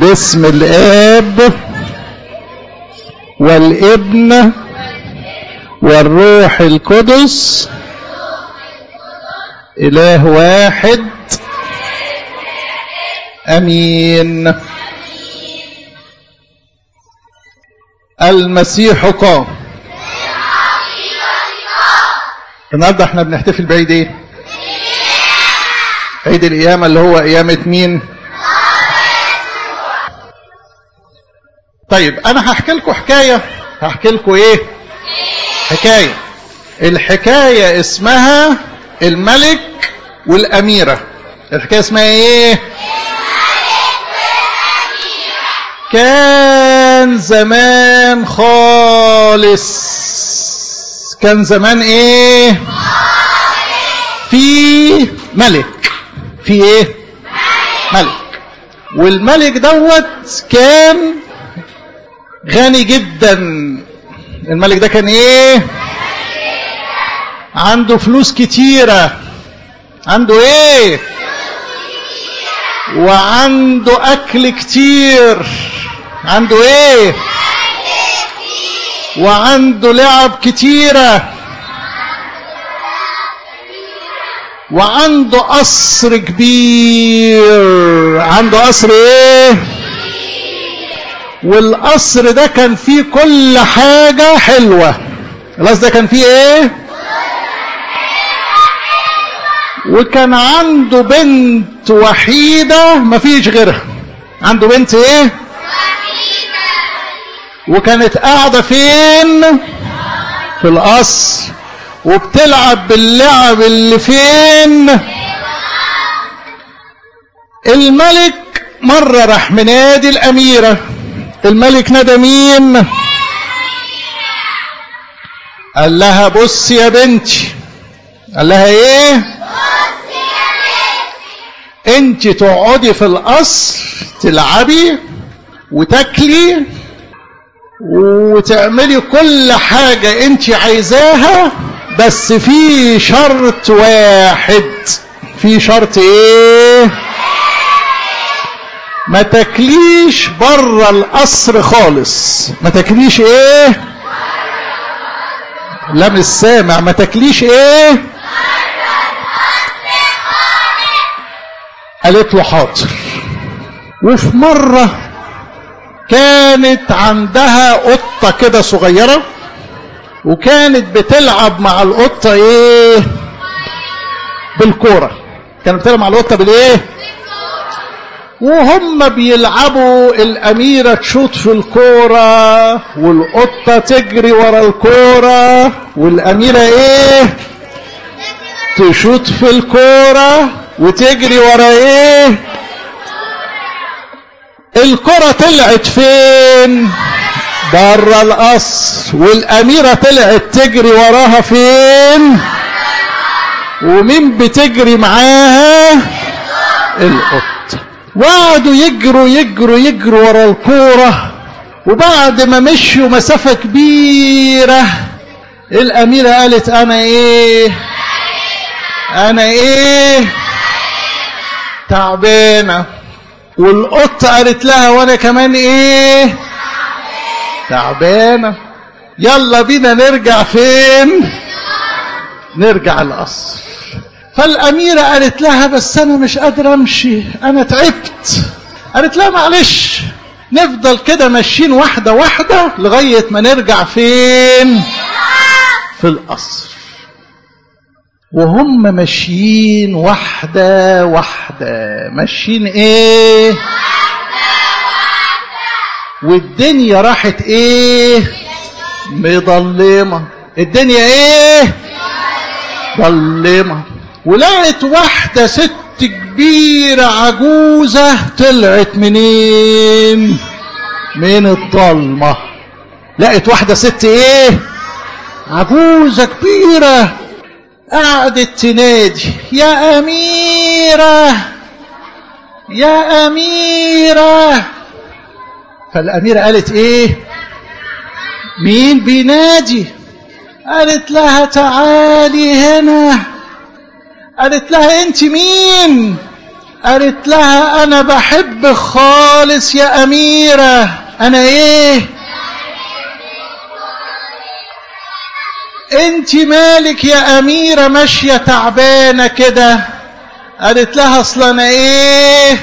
باسم الاب والابن والروح القدس اله واحد امين المسيح قام النهارده احنا بنحتفل بعيد ايه عيد القيامه اللي هو قيامه مين طيب انا هحكي لكم حكايه هحكي لكم ايه حكايه الحكايه اسمها الملك والاميره الحكايه اسمها ايه كان زمان خالص كان زمان ايه في ملك في ايه ملك والملك دوت كان غني جدا الملك ده كان ايه عنده فلوس كتيرة عنده ايه وعنده اكل كتير عنده ايه وعنده لعب كتيرة وعنده قصر كبير عنده قصر ايه والقصر ده كان فيه كل حاجة حلوة القصر ده كان فيه ايه وكان عنده بنت وحيدة مفيش غيرها عنده بنت ايه وكانت قاعدة فين في القصر وبتلعب باللعب اللي فين الملك مرة راح منادي الأميرة الملك نادى مين قال لها بص يا بنتي قال لها ايه انت تقعدي في القصر تلعبي وتاكلي وتعملي كل حاجة انت عايزاها بس في شرط واحد في شرط ايه ما تاكليش بره القصر خالص ما تاكليش ايه لا مش سامع ما تاكليش ايه قالت له حاضر وفي مرة كانت عندها قطة كده صغيرة وكانت بتلعب مع القطة ايه بالكورة كانت بتلعب مع القطة بالايه وهم بيلعبوا الأميرة تشوط في الكورة والقطة تجري ورا الكورة والأميرة ايه تشوط في الكورة وتجري ورا ايه الكرة طلعت فين بره القصر والأميرة طلعت تجري وراها فين ومين بتجري معاها القطة وقعدوا يجروا يجروا يجروا ورا الكورة وبعد ما مشوا مسافة كبيرة الأميرة قالت أنا إيه أنا إيه تعبانة والقطة قالت لها وانا كمان ايه تعبانة يلا بينا نرجع فين نرجع القصر فالأميرة قالت لها بس أنا مش قادرة أمشي أنا تعبت قالت لها معلش نفضل كده ماشيين واحدة واحدة لغاية ما نرجع فين في القصر وهم ماشيين واحدة واحدة ماشيين ايه والدنيا راحت ايه مضلمة الدنيا ايه ضلمة ولقت واحدة ست كبيرة عجوزة طلعت منين من الضلمة لقت واحدة ست ايه عجوزة كبيرة قعدت تنادي يا أميرة يا أميرة فالأميرة قالت إيه مين بينادي قالت لها تعالي هنا قالت لها أنت مين قالت لها انا بحب خالص يا اميرة انا ايه انت مالك يا اميرة ماشية تعبانة كده قالت لها اصل انا ايه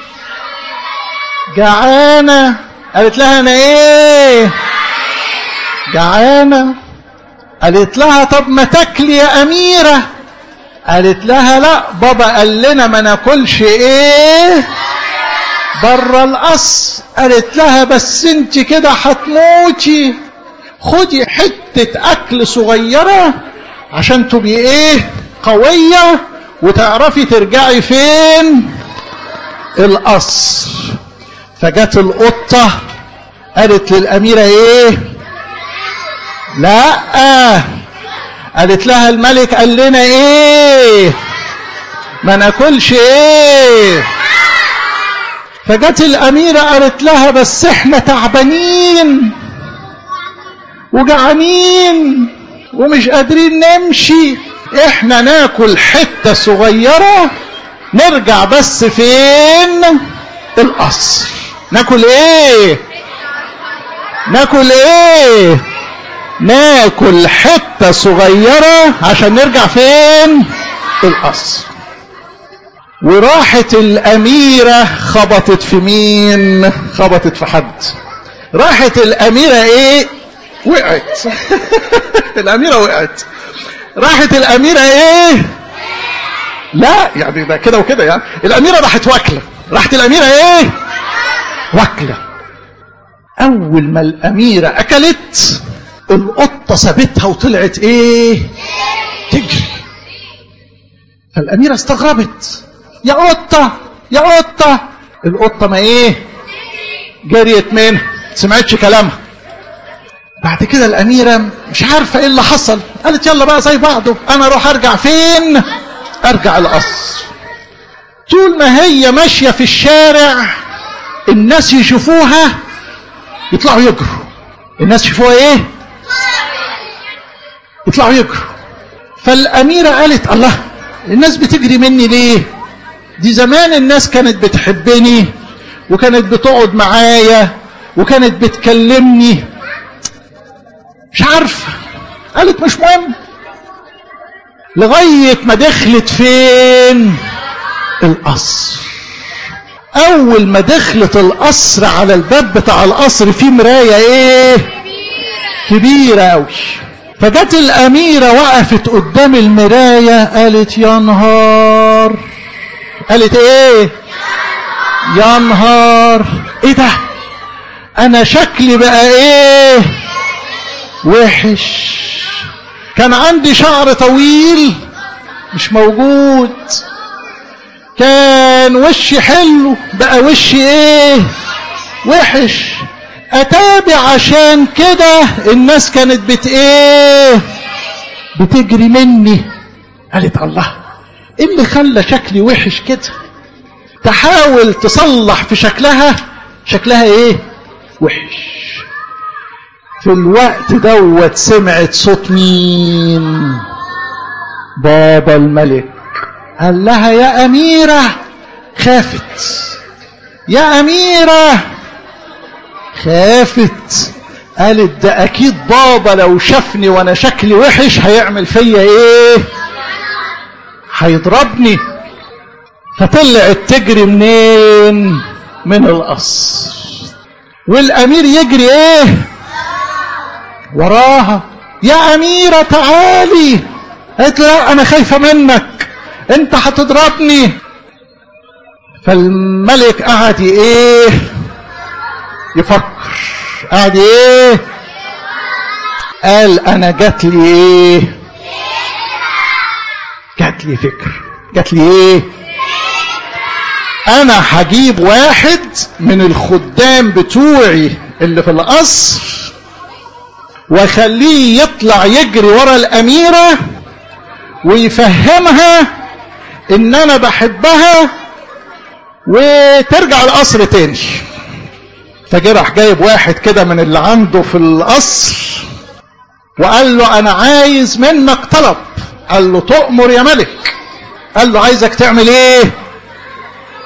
جعانة قالت لها انا ايه جعانة قالت لها طب ما تاكلي يا اميرة قالت لها لا بابا قال لنا ما ناكلش ايه بره القصر قالت لها بس انت كده هتموتي خدي حتة اكل صغيرة عشان تبقي ايه قوية وتعرفي ترجعي فين القصر فجت القطة قالت للأميرة ايه لا قالت لها الملك قال لنا ايه ما ناكلش ايه فجت الأميرة قالت لها بس احنا تعبانين وجعانين ومش قادرين نمشي احنا ناكل حتة صغيرة نرجع بس فين القصر ناكل ايه ناكل ايه ناكل حتة صغيرة عشان نرجع فين القصر وراحت الأميرة خبطت في مين خبطت في حد راحت الأميرة ايه وقعت الأميرة وقعت راحت الأميرة ايه لا يعني ده كده وكده يعني الأميرة راحت واكلة راحت الأميرة ايه واكلة أول ما الأميرة أكلت القطة سابتها وطلعت ايه تجري فالأميرة استغربت يا قطة يا قطة القطة ما ايه جريت منها سمعتش كلامها بعد كده الأميرة مش عارفة ايه اللي حصل قالت يلا بقى زي بعضه انا اروح ارجع فين ارجع القصر طول ما هي ماشية في الشارع الناس يشوفوها يطلعوا يجروا الناس يشوفوها ايه يطلعوا يجروا فالأميرة قالت الله الناس بتجري مني ليه دي زمان الناس كانت بتحبني وكانت بتقعد معايا وكانت بتكلمني مش عارفة قالت مش مهم لغاية ما دخلت فين القصر اول ما دخلت القصر على الباب بتاع القصر في مراية ايه كبيرة اوي فجت الاميرة وقفت قدام المراية قالت يا نهار قالت ايه يا نهار ايه ده انا شكلي بقى ايه وحش كان عندي شعر طويل مش موجود كان وشي حلو بقى وشي ايه وحش اتابع عشان كده الناس كانت بت ايه بتجري مني قالت الله ايه اللي خلى شكلي وحش كده تحاول تصلح في شكلها شكلها ايه وحش في الوقت دوت سمعت صوت مين بابا الملك قال لها يا أميرة خافت يا أميرة خافت قالت ده أكيد بابا لو شافني وأنا شكلي وحش هيعمل فيا إيه هيضربني فطلعت تجري منين من القصر والأمير يجري إيه وراها يا أميرة تعالي قالت لا أنا خايفة منك أنت هتضربني فالملك قعد إيه يفكر قعد إيه قال أنا جات لي إيه جات لي فكر جات لي إيه أنا هجيب واحد من الخدام بتوعي اللي في القصر واخليه يطلع يجري ورا الاميره ويفهمها ان انا بحبها وترجع القصر تاني فجه راح جايب واحد كده من اللي عنده في القصر وقال له انا عايز منك طلب قال له تؤمر يا ملك قال له عايزك تعمل ايه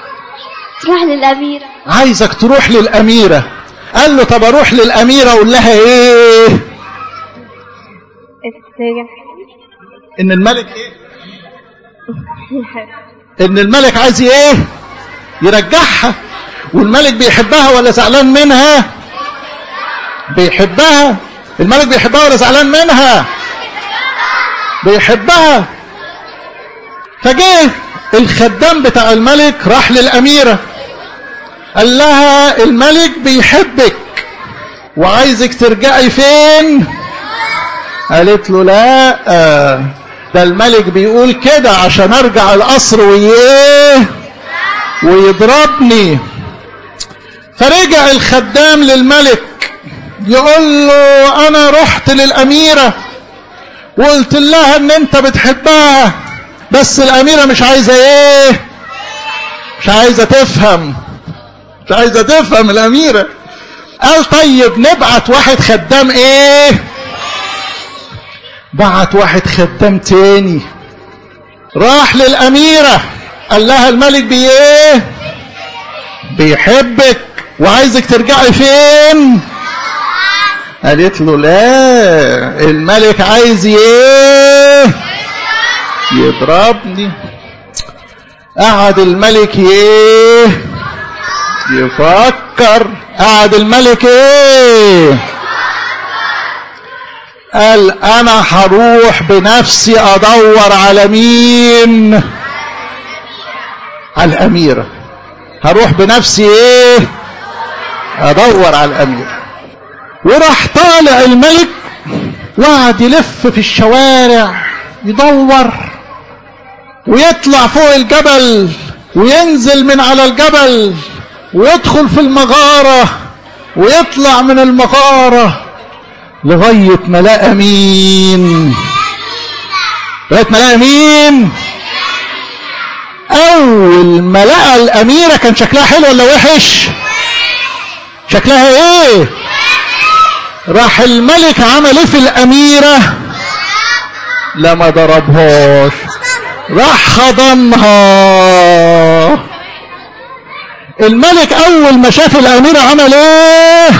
تروح للأميرة عايزك تروح للأميرة قال له طب اروح للأميرة اقول لها ايه ان الملك ايه ان الملك عايز ايه يرجعها والملك بيحبها ولا زعلان منها بيحبها الملك بيحبها ولا زعلان منها بيحبها فجه الخدام بتاع الملك راح للأميرة قال لها الملك بيحبك وعايزك ترجعي فين قالت له لا ده الملك بيقول كده عشان ارجع القصر ويه ويضربني فرجع الخدام للملك يقول له انا رحت للاميره وقلت لها ان انت بتحبها بس الاميره مش عايزه ايه مش عايزه تفهم مش عايزه تفهم الاميره قال طيب نبعت واحد خدام ايه بعت واحد خدام تاني راح للاميره قال لها الملك بي ايه بيحبك وعايزك ترجعي فين قالت له لا الملك عايز ايه يضربني قعد الملك ايه يفكر قعد الملك ايه قال انا هروح بنفسي ادور على مين على الاميره هروح بنفسي ايه ادور على الاميره وراح طالع الملك وقعد يلف في الشوارع يدور ويطلع فوق الجبل وينزل من على الجبل ويدخل في المغارة ويطلع من المغارة لغاية ما لقى مين لغاية ما لقى مين أول ما لقى الأميرة كان شكلها حلو ولا وحش شكلها إيه راح الملك عمل ايه في الاميرة لما ضربهاش راح حضنها الملك اول ما شاف الاميرة عمل ايه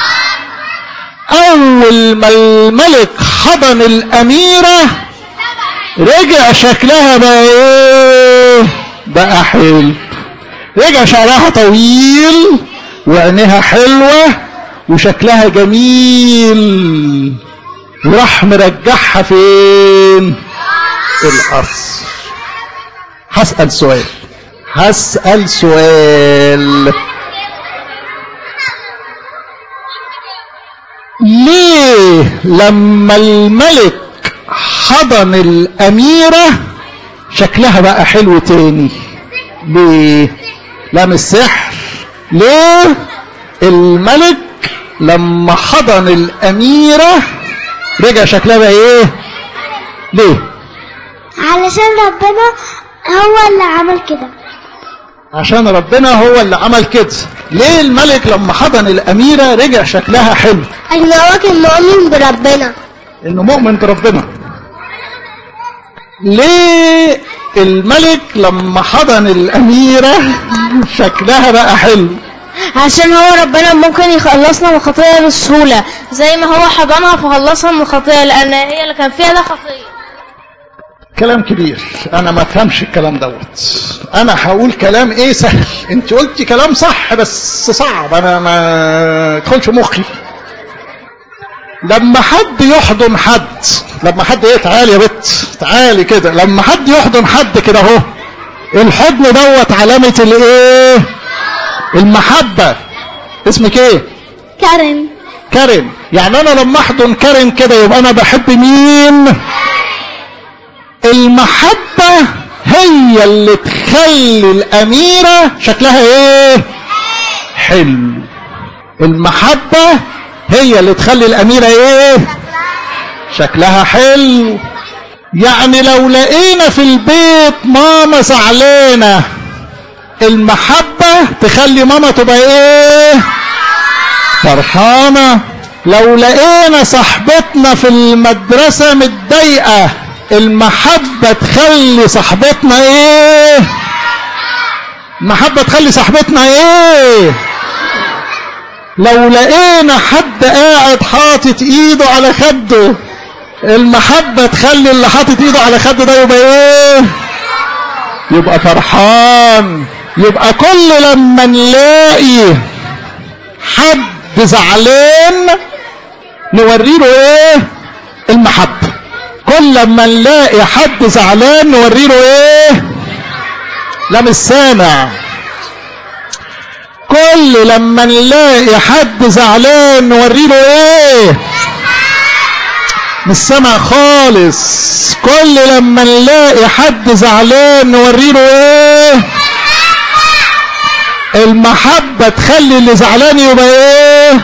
اول ما الملك حضن الاميرة رجع شكلها بقى ايه بقى حلو رجع شعرها طويل وعينيها حلوه وشكلها جميل وراح مرجعها فين القصر هسأل سؤال هسأل سؤال ليه لما الملك حضن الأميرة شكلها بقى حلو تاني ليه لا مش سحر ليه الملك لما حضن الأميرة رجع شكلها بقى ايه ليه علشان ربنا هو اللي عمل كده عشان ربنا هو اللي عمل كده ليه الملك لما حضن الأميرة رجع شكلها حلو ان هو كان مؤمن بربنا انه مؤمن بربنا ليه الملك لما حضن الأميرة شكلها بقى حلو عشان هو ربنا ممكن يخلصنا من الخطية بسهولة زي ما هو حضنها فخلصها من الخطية لأن هي اللي كان فيها ده خطية كلام كبير انا ما افهمش الكلام دوت انا هقول كلام ايه سهل انت قلتي كلام صح بس صعب انا ما ادخلش مخي لما حد يحضن حد لما حد ايه تعالي يا بت تعالي كده لما حد يحضن حد كده اهو الحضن دوت علامة الايه المحبة اسمك ايه كارن كارن يعني انا لما احضن كارن كده يبقى انا بحب مين المحبة هي اللي تخلي الاميرة شكلها ايه حلو المحبة هي اللي تخلي الاميرة ايه شكلها حلو يعني لو لقينا في البيت ماما زعلانة المحبة تخلي ماما تبقى ايه فرحانة لو لقينا صاحبتنا في المدرسة متضايقة المحبة تخلي صاحبتنا ايه المحبة تخلي صاحبتنا ايه لو لقينا حد قاعد حاطط ايده على خده المحبة تخلي اللي حاطط ايده على خده ده يبقى ايه يبقى فرحان يبقى كل لما نلاقي حد زعلان نوريله ايه المحبة كل لما نلاقي حد زعلان نوريله ايه لا مش سامع كل لما نلاقي حد زعلان نوريله ايه مش سامع خالص كل لما نلاقي حد زعلان نوريله ايه المحبة تخلي اللي زعلان يبقى ايه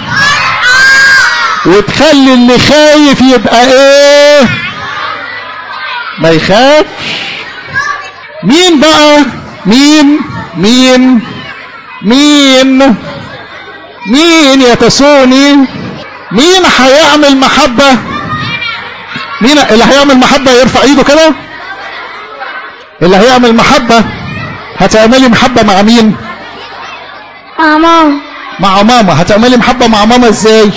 وتخلي اللي خايف يبقى ايه ما يخافش مين بقى مين مين مين مين يتسوني مين هيعمل محبة مين اللي هيعمل محبة يرفع ايده كده اللي هيعمل محبة هتعملي محبة مع مين ماما مع ماما هتعملي محبة مع ماما ازاي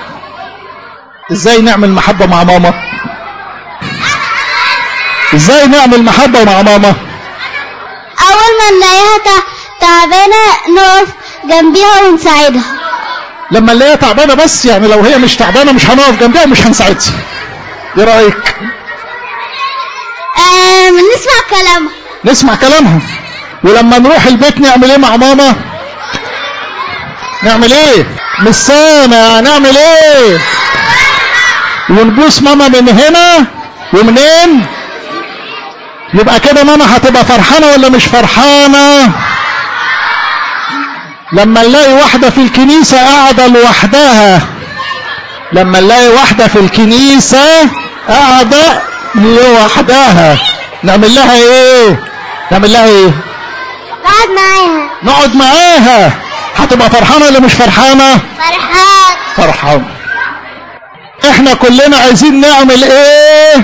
ازاي نعمل محبة مع ماما ازاي نعمل محبة مع ماما أول ما نلاقيها تع- تعبانة نقف جنبيها ونساعدها لما نلاقيها تعبانة بس يعني لو هي مش تعبانة مش هنقف جنبها ومش هنساعدها ايه رأيك آه نسمع كلامها نسمع كلامها ولما نروح البيت نعمل ايه مع ماما نعمل ايه مش سامع نعمل ايه ونبوس ماما من هنا ومنين يبقى كده ماما هتبقى فرحانة ولا مش فرحانة لما نلاقي واحدة في الكنيسة قاعدة لوحدها لما نلاقي واحدة في الكنيسة قاعدة لوحدها نعمل لها ايه نعمل لها ايه قعد معاها نقعد معاها هتبقى فرحانة ولا مش فرحانة فرحان فرحان احنا كلنا عايزين نعمل ايه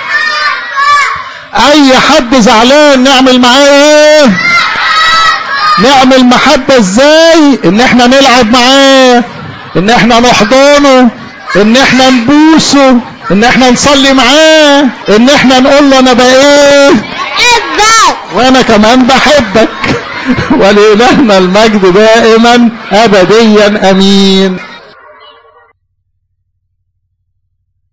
اي حد زعلان نعمل معاه ايه نعمل محبة ازاي ان احنا نلعب معاه ان احنا نحضنه ان احنا نبوسه ان احنا نصلي معاه ان احنا نقول له انا بقى ايه ابدأ وانا كمان بحبك ولإلهنا المجد دائما ابديا امين